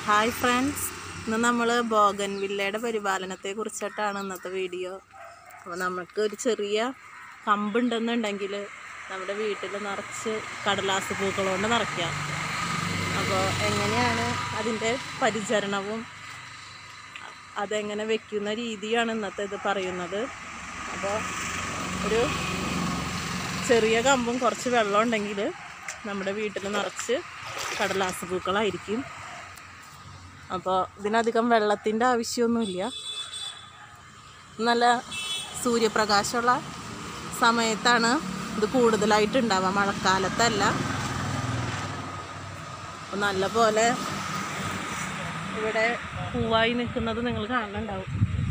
hi friends ഇന്ന് നമ്മൾ ബോഗൻവില്ലയുടെ പരിപാലനത്തെ കുറിച്ചിട്ടാണ് ഇന്നത്തെ വീഡിയോ അപ്പോൾ നമുക്ക് ഒരു ചെറിയ കമ്പുണ്ടെന്നുണ്ടെങ്കിൽ നമ്മുടെ വീട്ടിൽ നിറച്ച് കടലാസ് പൂക്കൾ കൊണ്ട് നിറയ്ക്കാം അപ്പോൾ എങ്ങനെയാണ് അതിൻ്റെ പരിചരണവും അതെങ്ങനെ വെക്കുന്ന രീതിയാണ് ഇന്നത്തെ ഇത് പറയുന്നത് അപ്പോൾ ഒരു ചെറിയ കമ്പും കുറച്ച് വെള്ളം ഉണ്ടെങ്കിൽ നമ്മുടെ വീട്ടിൽ നിറച്ച് കടലാസ് പൂക്കളായിരിക്കും അപ്പോൾ ഇതിനധികം വെള്ളത്തിൻ്റെ ആവശ്യമൊന്നുമില്ല നല്ല സൂര്യപ്രകാശമുള്ള സമയത്താണ് ഇത് കൂടുതലായിട്ട് ഉണ്ടാവുക മഴക്കാലത്തല്ല അപ്പോൾ നല്ല പോലെ ഇവിടെ പൂവായി നിൽക്കുന്നത് നിങ്ങൾ കാണുന്നുണ്ടാവും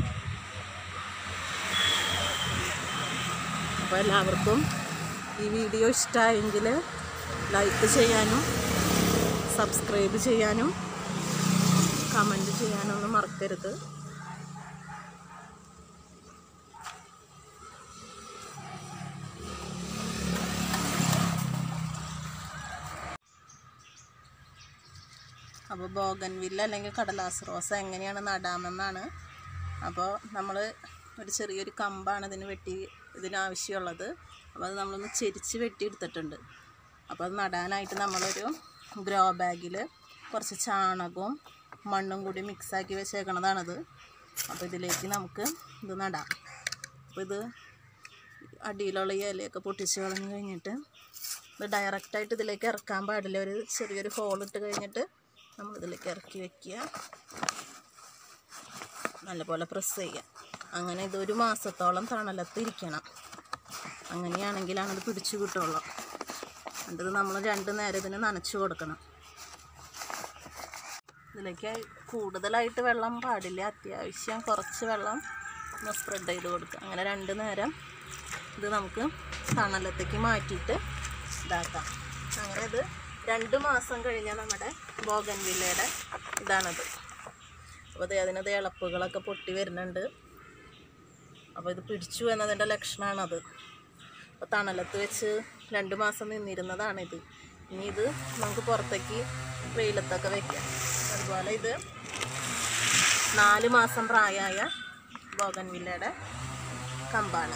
അപ്പോൾ എല്ലാവർക്കും ഈ വീഡിയോ ഇഷ്ടമായെങ്കിൽ ലൈക്ക് ചെയ്യാനും സബ്സ്ക്രൈബ് ചെയ്യാനും കമൻറ്റ് ചെയ്യാനൊന്നും മറക്കരുത് അപ്പോൾ ബോഗൻവില്ല അല്ലെങ്കിൽ കടലാസ് റോസ എങ്ങനെയാണ് നടാമെന്നാണ് അപ്പോൾ നമ്മൾ ഒരു ചെറിയൊരു കമ്പാണ് ഇതിന് വെട്ടി ഇതിനാവശ്യമുള്ളത് അപ്പോൾ അത് നമ്മളൊന്ന് ചെരിച്ച് വെട്ടിയെടുത്തിട്ടുണ്ട് അപ്പോൾ അത് നടാനായിട്ട് നമ്മളൊരു ഗ്രോ ബാഗിൽ കുറച്ച് ചാണകവും മണ്ണും കൂടി മിക്സാക്കി വെച്ചേക്കണതാണത് അപ്പോൾ ഇതിലേക്ക് നമുക്ക് ഇത് നടാം അപ്പോൾ ഇത് അടിയിലുള്ള ഈ ഇലയൊക്കെ പൊട്ടിച്ച് കളഞ്ഞ് കഴിഞ്ഞിട്ട് ഇത് ഡയറക്റ്റായിട്ട് ഇതിലേക്ക് ഇറക്കാൻ പാടില്ല ഒരു ചെറിയൊരു ഹോൾ ഇട്ട് കഴിഞ്ഞിട്ട് നമ്മൾ ഇതിലേക്ക് ഇറക്കി വെക്കുക നല്ലപോലെ പ്രസ് ചെയ്യുക അങ്ങനെ ഇതൊരു മാസത്തോളം തണലത്ത് ഇരിക്കണം അങ്ങനെയാണെങ്കിലാണ് ഇത് പിടിച്ചു കിട്ടുള്ളൂ എന്നിട്ട് നമ്മൾ രണ്ട് നേരം ഇതിന് നനച്ചു കൊടുക്കണം ഇതിലേക്ക് കൂടുതലായിട്ട് വെള്ളം പാടില്ല അത്യാവശ്യം കുറച്ച് വെള്ളം ഒന്ന് സ്പ്രെഡ് ചെയ്ത് കൊടുക്കുക അങ്ങനെ രണ്ട് നേരം ഇത് നമുക്ക് തണലത്തേക്ക് മാറ്റിയിട്ട് ഇതാക്കാം അങ്ങനെ ഇത് രണ്ട് മാസം കഴിഞ്ഞാൽ നമ്മുടെ ബോഗൻവില്ലയുടെ ഇതാണത് അപ്പോൾ അത് അതിനത് ഇളപ്പുകളൊക്കെ പൊട്ടി വരുന്നുണ്ട് അപ്പോൾ ഇത് പിടിച്ചു എന്നതിൻ്റെ ലക്ഷണമാണത് അപ്പോൾ തണലത്ത് വെച്ച് രണ്ട് മാസം നിന്നിരുന്നതാണിത് ഇനി ഇത് നമുക്ക് പുറത്തേക്ക് വെയിലത്തൊക്കെ വെക്കാം അതുപോലെ ഇത് നാല് മാസം പ്രായമായ ബോഗൻവില്ലയുടെ കമ്പാണ്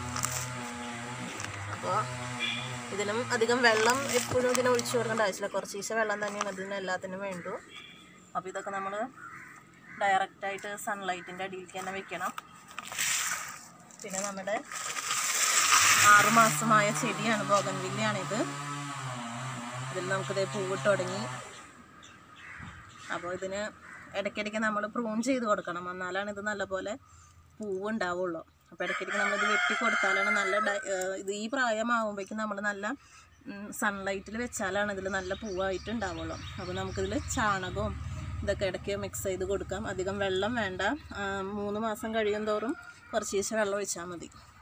അപ്പോൾ ഇതിനും അധികം വെള്ളം എപ്പോഴും ഇതിന് ഒഴിച്ചു കൊടുക്കേണ്ട ആവശ്യമില്ല കുറച്ച് ദിവസം വെള്ളം തന്നെയാണ് ഇതിന് എല്ലാത്തിനും വേണ്ടു അപ്പോൾ ഇതൊക്കെ നമ്മൾ ഡയറക്റ്റായിട്ട് സൺലൈറ്റിൻ്റെ അടിയിലേക്ക് തന്നെ വെക്കണം പിന്നെ നമ്മുടെ ആറുമാസമായ ചെടിയാണ് ബോഗൻവില്ലയാണിത് ഇതിൽ നമുക്കിത് പൂവിട്ട് തുടങ്ങി അപ്പോൾ ഇതിന് ഇടയ്ക്കിടയ്ക്ക് നമ്മൾ പ്രൂൺ ചെയ്ത് കൊടുക്കണം എന്നാലാണ് ഇത് നല്ലപോലെ പൂവ് ഉണ്ടാവുള്ളൂ അപ്പോൾ ഇടയ്ക്കിടയ്ക്ക് നമ്മളിത് വെട്ടി കൊടുത്താലാണ് നല്ല ഡ- ഏഹ് ഇത് ഈ പ്രായമാകുമ്പോഴേക്കും നമ്മൾ നല്ല സൺലൈറ്റിൽ വെച്ചാലാണ് ഇതിൽ നല്ല പൂവായിട്ട് ഉണ്ടാവുള്ളൂ അപ്പോൾ നമുക്കിതിൽ ചാണകവും ഇതൊക്കെ ഇടയ്ക്ക് മിക്സ് ചെയ്ത് കൊടുക്കാം അധികം വെള്ളം വേണ്ട ആ, മൂന്ന് മാസം കഴിയും തോറും കുറച്ച് ദിവസം വെള്ളം ഒഴിച്ചാൽ മതി